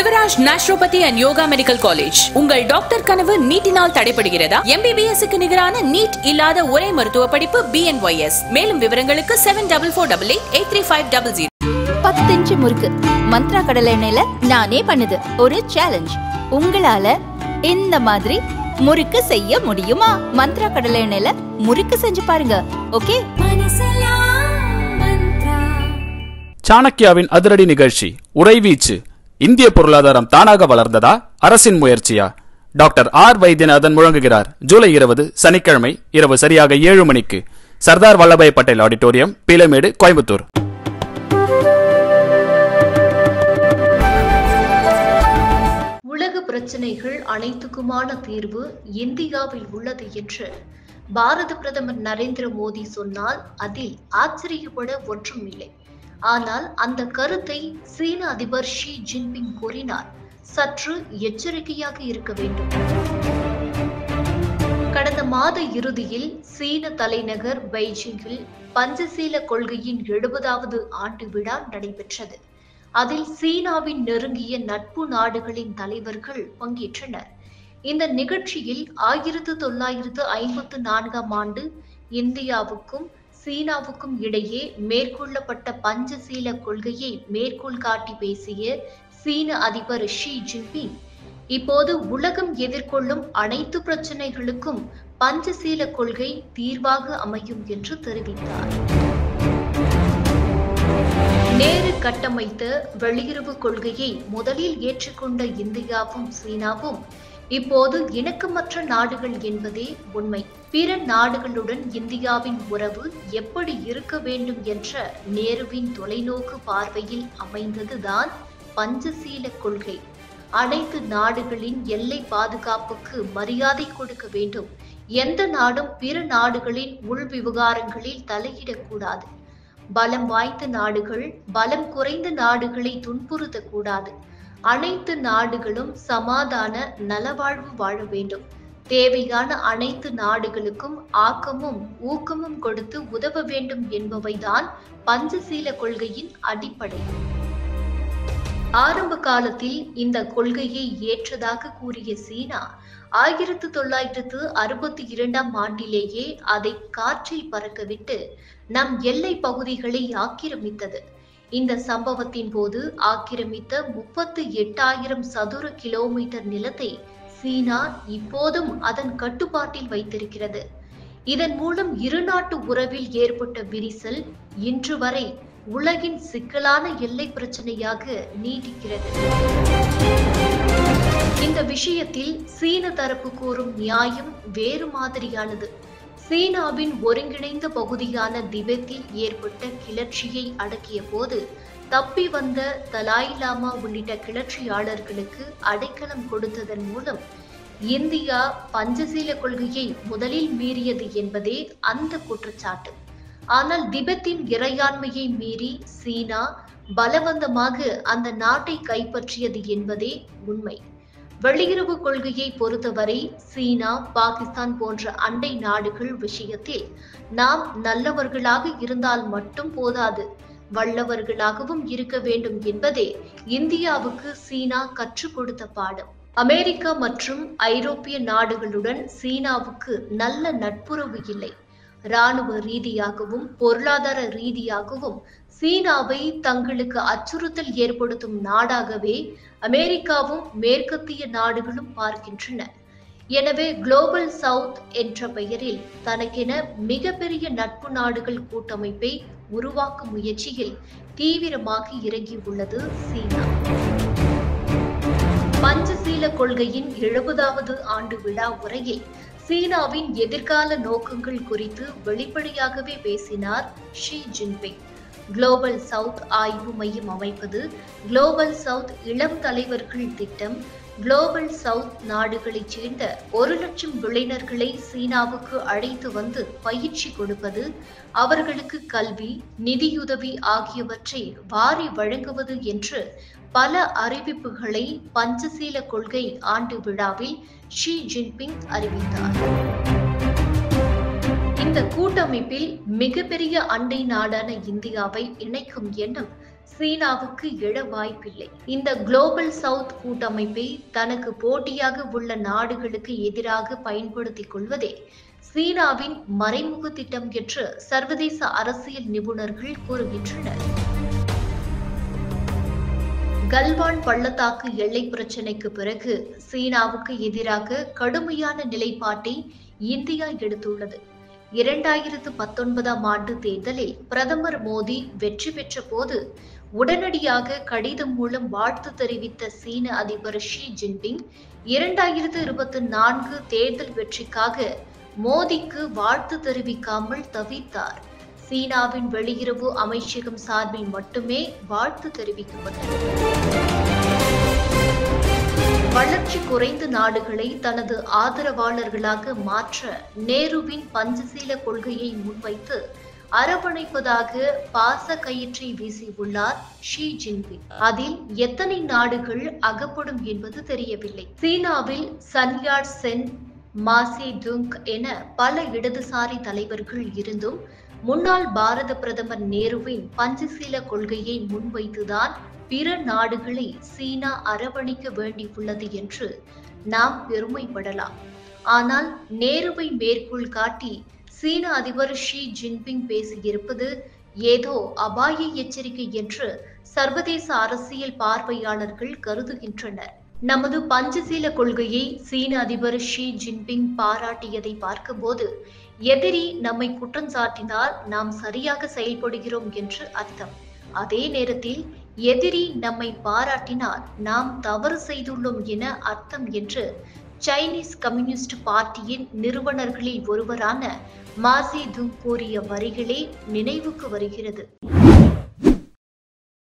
Shivraj naturopathy and yoga medical college உங்கள் doctor கனவு நீட்டினால் தடைபடுகிறதா எம்பிபிஎஸ் க்கு நிகரான நீட் இல்லாத ஒரே மருத்துவ படிப்பு பிஎன்ஒய்எஸ் மேலும் விவரங்களுக்கு seven double four double eight eight three five double zero பத்து இன்ச்சு முறுக்கு மந்த்ரா கடலை எண்ணெயில நானே பண்ணுது ஒரு சேலஞ்ச் உங்களால இந்த மாதிரி முறுக்கு செய்ய முடியுமா மந்த்ரா கடலை எண்ணெயில முறுக்கு செஞ்சு பாருங்க ஓகே சாணக்கியாவின் அதிரடி நிகழ்ச்சி உறைவீச்சு இந்திய பொருளாதாரம் தானாக வளர்ந்ததா அரசின் முயற்சியா டாக்டர் ஆர் வைத்தியநாதன் முழங்குகிறார் ஜூலை இருபது சனிக்கிழமை இரவு சரியாக ஏழு மணிக்கு சர்தார் வல்லபாய் பட்டேல் ஆடிட்டோரியம் பீலமேடு கோயம்புத்தூர் உலக பிரச்சனைகள் அனைத்துக்குமான தீர்வு இந்தியாவில் உள்ளது என்று பாரத பிரதமர் நரேந்திர மோடி சொன்னால் அதில் ஆச்சரியப்பட ஒன்றுமில்லை ஆனால் அந்த கருத்தை சீன அதிபர் ஷி ஜின்பிங் கூறினார் சற்று எச்சரிக்கையாக இருக்க வேண்டும் கடந்த மாத இறுதியில் சீன தலைநகர் பெய்ஜிங்கில் பஞ்சசீல கொள்கையின் எழுபதாவது ஆண்டு விழா நடைபெற்றது அதில் சீனாவின் நெருங்கிய நட்பு நாடுகளின் தலைவர்கள் பங்கேற்றனர் இந்த நிகழ்ச்சியில் ஆயிரத்து தொள்ளாயிரத்து ஐம்பத்து நான்காம் ஆண்டு இந்தியாவுக்கும் சீனாவுக்கும் இடையே மேற்கொள்ளப்பட்ட பஞ்சசீல கொள்கையை மேற்கோள் காட்டி பேசிய சீன அதிபர் ஷி ஜின்பிங் இப்போது உலகம் எதிர்கொள்ளும் அனைத்து பிரச்சனைகளுக்கும் பஞ்சசீல கொள்கை தீர்வாக அமையும் என்று தெரிவித்தார் நேரு கட்டமைத்த வெளியுறவு கொள்கையை முதலில் ஏற்றுக்கொண்ட இந்தியாவும் சீனாவும் இப்போது இணக்கமற்ற நாடுகள் என்பதே உண்மை பிற நாடுகளுடன் இந்தியாவின் உறவு எப்படி இருக்க வேண்டும் என்ற நேருவின் தொலைநோக்கு பார்வையில் அமைந்ததுதான் பஞ்சசீல கொள்கை அனைத்து நாடுகளின் எல்லை பாதுகாப்புக்கு மரியாதை கொடுக்க வேண்டும் எந்த நாடும் பிற நாடுகளின் உள் விவகாரங்களில் தலையிடக்கூடாது பலம் வாய்ந்த நாடுகள் பலம் குறைந்த நாடுகளை துன்புறுத்தக்கூடாது அனைத்து நாடுகளும் சமாதான நலவாழ்வு வாழ வேண்டும் தேவையான அனைத்து நாடுகளுக்கும் ஆக்கமும் ஊக்கமும் கொடுத்து உதவ வேண்டும் என்பவைதான் பஞ்சசீல கொள்கையின் அடிப்படை ஆரம்ப காலத்தில் இந்த கொள்கையை ஏற்றதாக கூறிய சீனா ஆயிரத்து தொள்ளாயிரத்து அறுபத்தி இரண்டாம் ஆண்டிலேயே அதை காற்றில் பறக்கவிட்டு நம் எல்லை பகுதிகளை ஆக்கிரமித்தது இந்த சம்பவத்தின் போது ஆக்கிரமித்த முப்பத்து எட்டாயிரம் சதுர கிலோமீட்டர் நிலத்தை சீனா இப்போதும் அதன் கட்டுப்பாட்டில் வைத்திருக்கிறது இதன் மூலம் இருநாட்டு உறவில் ஏற்பட்ட விரிசல் இன்று வரை உலகின் சிக்கலான எல்லை பிரச்சனையாக நீடிக்கிறது இந்த விஷயத்தில் சீன தரப்பு கூறும் நியாயம் வேறு மாதிரியானது சீனாவின் ஒருங்கிணைந்த பகுதியான திபெத்தில் ஏற்பட்ட கிளர்ச்சியை அடக்கிய போது தப்பி வந்த தலாய் லாமா உள்ளிட்ட கிளர்ச்சியாளர்களுக்கு அடைக்கலம் கொடுத்ததன் மூலம் இந்தியா பஞ்சசீல கொள்கையை முதலில் மீறியது என்பதே அந்த குற்றச்சாட்டு ஆனால் திபெத்தின் இறையாண்மையை மீறி சீனா பலவந்தமாக அந்த நாட்டை கைப்பற்றியது என்பதே உண்மை வெளியுறவு கொள்கையை பொறுத்தவரை சீனா பாகிஸ்தான் போன்ற அண்டை நாடுகள் விஷயத்தில் நாம் நல்லவர்களாக இருந்தால் மட்டும் போதாது வல்லவர்களாகவும் இருக்க வேண்டும் என்பதே இந்தியாவுக்கு சீனா கற்றுக் கொடுத்த பாடம் அமெரிக்கா மற்றும் ஐரோப்பிய நாடுகளுடன் சீனாவுக்கு நல்ல நட்புறவு இல்லை இராணுவ ரீதியாகவும் பொருளாதார ரீதியாகவும் சீனாவை தங்களுக்கு அச்சுறுத்தல் ஏற்படுத்தும் நாடாகவே அமெரிக்காவும் மேற்கத்திய நாடுகளும் பார்க்கின்றன எனவே குளோபல் சவுத் என்ற பெயரில் தனக்கென மிகப்பெரிய நட்பு நாடுகள் கூட்டமைப்பை உருவாக்கும் முயற்சியில் தீவிரமாக இறங்கியுள்ளது சீனா பஞ்சசீல கொள்கையின் எழுபதாவது ஆண்டு விழா உரையில் சீனாவின் எதிர்கால நோக்கங்கள் குறித்து வெளிப்படையாகவே பேசினார் ஷி ஜின்பிங் குளோபல் சவுத் ஆய்வு மையம் அமைப்பது குளோபல் சவுத் இளம் தலைவர்கள் திட்டம் குளோபல் சவுத் நாடுகளைச் சேர்ந்த ஒரு லட்சம் இளைஞர்களை சீனாவுக்கு அழைத்து வந்து பயிற்சி கொடுப்பது அவர்களுக்கு கல்வி நிதியுதவி ஆகியவற்றை வாரி வழங்குவது என்று பல அறிவிப்புகளை பஞ்சசீல கொள்கை ஆண்டு விழாவில் ஷி ஜின்பிங் அறிவித்தார் இந்த கூட்டமைப்பில் மிகப்பெரிய அண்டை நாடான இந்தியாவை இணைக்கும் எண்ணம் சீனாவுக்கு எழ வாய்ப்பில்லை இந்த குளோபல் சவுத் கூட்டமைப்பை தனக்கு போட்டியாக உள்ள நாடுகளுக்கு எதிராக பயன்படுத்திக் கொள்வதே சீனாவின் மறைமுக திட்டம் என்று சர்வதேச அரசியல் நிபுணர்கள் கூறுகின்றனர் கல்வான் பள்ளத்தாக்கு எல்லை பிரச்சினைக்கு பிறகு சீனாவுக்கு எதிராக கடுமையான நிலைப்பாட்டை இந்தியா எடுத்துள்ளது இரண்டாயிரத்து பத்தொன்பதாம் ஆண்டு தேர்தலில் பிரதமர் மோடி வெற்றி பெற்ற போது உடனடியாக கடிதம் மூலம் வாழ்த்து தெரிவித்த சீன அதிபர் ஷி ஜின்பிங் இரண்டாயிரத்து இருபத்தி நான்கு தேர்தல் வெற்றிக்காக மோடிக்கு வாழ்த்து தெரிவிக்காமல் தவித்தார் சீனாவின் வெளியுறவு அமைச்சகம் சார்பில் மட்டுமே வாழ்த்து தெரிவிக்கப்பட்டது வளர்ச்சி குறைந்த நாடுகளை தனது ஆதரவாளர்களாக மாற்ற நேருவின் பஞ்சசீல கொள்கையை முன்வைத்து அரவணைப்பதாக பாச கயிற்றை வீசியுள்ளார் ஷி ஜின்பிங் அதில் எத்தனை நாடுகள் அகப்படும் என்பது தெரியவில்லை சீனாவில் சன்யாட் சென் மாசே துங் என பல இடதுசாரி தலைவர்கள் இருந்தும் முன்னாள் பாரத பிரதமர் நேருவின் பஞ்சசீல கொள்கையை முன்வைத்துதான் பிற நாடுகளை சீனா அரவணைக்க வேண்டியுள்ளது என்று நாம் பெருமைப்படலாம் ஆனால் நேருவை மேற்கோள் காட்டி சீன அதிபர் ஷி ஜின்பிங் பேசியிருப்பது ஏதோ அபாய எச்சரிக்கை என்று சர்வதேச அரசியல் பார்வையாளர்கள் கருதுகின்றனர் நமது பஞ்சசீல கொள்கையை சீன அதிபர் ஷி ஜின்பிங் பாராட்டியதை பார்க்கும்போது எதிரி நம்மை குற்றம் சாட்டினால் நாம் சரியாக செயல்படுகிறோம் என்று அர்த்தம் அதே நேரத்தில் எதிரி நம்மை பாராட்டினால் நாம் தவறு செய்துள்ளோம் என அர்த்தம் என்று சைனீஸ் கம்யூனிஸ்ட் பார்ட்டியின் நிறுவனர்களில் ஒருவரான மாசி துங் கூறிய வரிகளே நினைவுக்கு வருகிறது